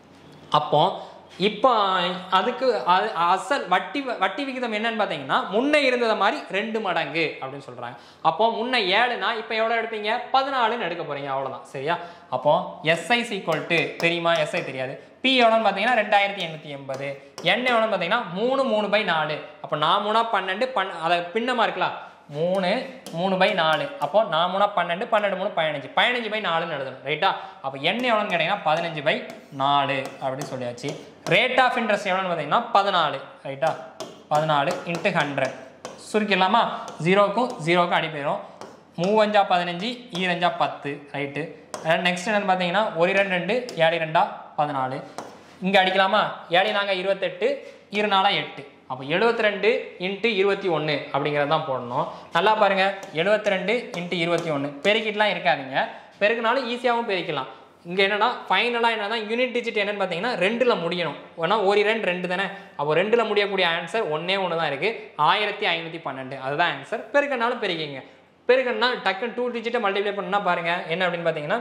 அப்போ இப்போ அதுக்கு அது அசல் வட்டி வட்டி விகிதம் என்னன்னு பார்த்தீங்கன்னா முன்ன இருந்தது மாதிரி ரெண்டு மடங்கு அப்படின்னு சொல்றாங்க அப்போ முன்ன ஏழுனா இப்போ எவ்வளோ எடுப்பீங்க பதினாலுன்னு எடுக்க போறீங்க அவ்வளோதான் சரியா அப்போ எஸ்ஐ சீக்வல் டு தெரியுமா எஸ்ஐ தெரியாது பி எவ்வளோன்னு பார்த்தீங்கன்னா ரெண்டாயிரத்தி எண்ணூற்றி எண்பது என் எவ்வளோன்னு பார்த்தீங்கன்னா மூணு மூணு பை நாலு அப்போ நான் மூணா பன்னெண்டு பன் அதை பின்னமாக இருக்கலாம் மூணு மூணு பை நாலு அப்போ நான் மூணா பன்னெண்டு பன்னெண்டு மூணு பதினஞ்சு பதினஞ்சு பை நாலுன்னு எழுதணும் ரைட்டா அப்போ என்ன எவ்வளோன்னு கேட்டிங்கன்னா பதினஞ்சு பை நாலு அப்படின்னு சொல்லியாச்சு ரேட் ஆஃப் இன்ட்ரெஸ்ட் எவ்வளோன்னு பார்த்தீங்கன்னா பதினாலு ரைட்டா பதினாலு இன்ட்டு ஹண்ட்ரட் சுருக்கிடலாமா ஜீரோக்கும் ஜீரோக்கும் அடி போயிடும் மூவஞ்சா பதினஞ்சு ஈரஞ்சா பத்து ரைட்டு நெக்ஸ்ட் என்னன்னு பார்த்தீங்கன்னா ஒரு ரெண்டு ரெண்டு ஏழு ரெண்டா பதினாலு இங்கே அடிக்கலாமா ஏழு நாங்கள் இருபத்தெட்டு இரு நாளா எட்டு அப்போ எழுபத்தி ரெண்டு இன்ட்டு இருபத்தி ஒன்று அப்படிங்கிறது தான் போடணும் நல்லா பாருங்க எழுபத்தி ரெண்டு இன்ட்டு இருபத்தி ஒன்று பெருக்கிட்டுலாம் இருக்காதீங்க பெருக்கினாலும் ஈஸியாகவும் பெருக்கலாம் இங்கே என்னன்னா ஃபைனலாக என்னன்னா யூனிட் டிஜிட் என்னன்னு பார்த்தீங்கன்னா ரெண்டில் முடியணும் ஏன்னா ஒரு ரெண்டு ரெண்டு தானே அப்போ ரெண்டில் முடியக்கூடிய ஆன்சர் ஒன்றே ஒன்று தான் இருக்குது ஆயிரத்தி ஐநூற்றி பன்னெண்டு அதுதான் ஆன்சர் பெருக்கனாலும் பெருக்கிங்க பெருக்கன்னா டக்குன்னு டூ டிஜிட்டை மல்டிப்ளை பண்ணா பாருங்க என்ன அப்படின்னு பார்த்தீங்கன்னா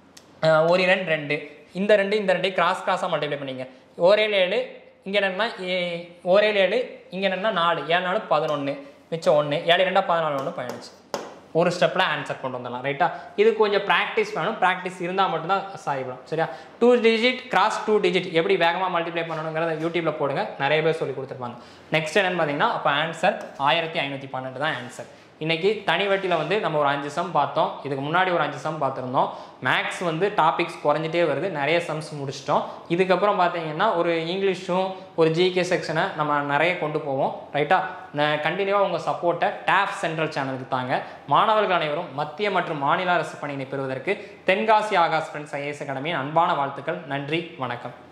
அஹ் ஒரு ரெண்டு ரெண்டு இந்த ரெண்டு இந்த ரெண்டு கிராஸ் கிராஸாக மல்டிப்ளை பண்ணிங்க ஓரேழு ஏழு இங்கே என்னன்னா ஏ- ஓரேழு ஏழு இங்கே என்னன்னா நாலு ஏழு நாலு பதினொன்று மிச்சம் ஒன்று ஏழு ரெண்டா பதினாலு ஒன்று பதினஞ்சு ஒரு ஸ்டெப்பில் ஆன்சர் கொண்டு வந்துடலாம் ரைட்டா இது கொஞ்சம் ப்ராக்டிஸ் வேணும் ப்ராக்டிஸ் இருந்தால் மட்டும்தான் சாதிக்கலாம் சரியா two digit cross two digit எப்படி வேகமாக மல்டிப்ளை பண்ணணுங்கிறத யூடியூப்பில் போடுங்க நிறைய பேர் சொல்லி கொடுத்துருப்பாங்க நெக்ஸ்ட் என்னன்னு பார்த்தீங்கன்னா அப்போ ஆன்சர் ஆயிரத்தி ஐநூற்றி பன்னெண்டு தான் ஆன்சர் இன்னைக்கு தனி வட்டியில் வந்து நம்ம ஒரு அஞ்சு சம் பார்த்தோம் இதுக்கு முன்னாடி ஒரு அஞ்சு சம் பார்த்துருந்தோம் மேக்ஸ் வந்து டாபிக்ஸ் குறைஞ்சிட்டே வருது நிறைய சம்ஸ் முடிச்சிட்டோம் இதுக்கப்புறம் பார்த்தீங்கன்னா ஒரு இங்கிலீஷும் ஒரு ஜிகே செக்ஷனை நம்ம நிறைய கொண்டு போவோம் ரைட்டா கண்டினியூவாக உங்கள் சப்போர்ட்டை டேப் சென்ட்ரல் சேனலுக்கு தாங்க மாணவர்கள் அனைவரும் மத்திய மற்றும் மாநில அரசு பணியினை பெறுவதற்கு தென்காசி ஆகாஷ் ஃப்ரெண்ட்ஸ் ஐஏஎஸ் அகாடமியின் அன்பான வாழ்த்துக்கள் நன்றி வணக்கம்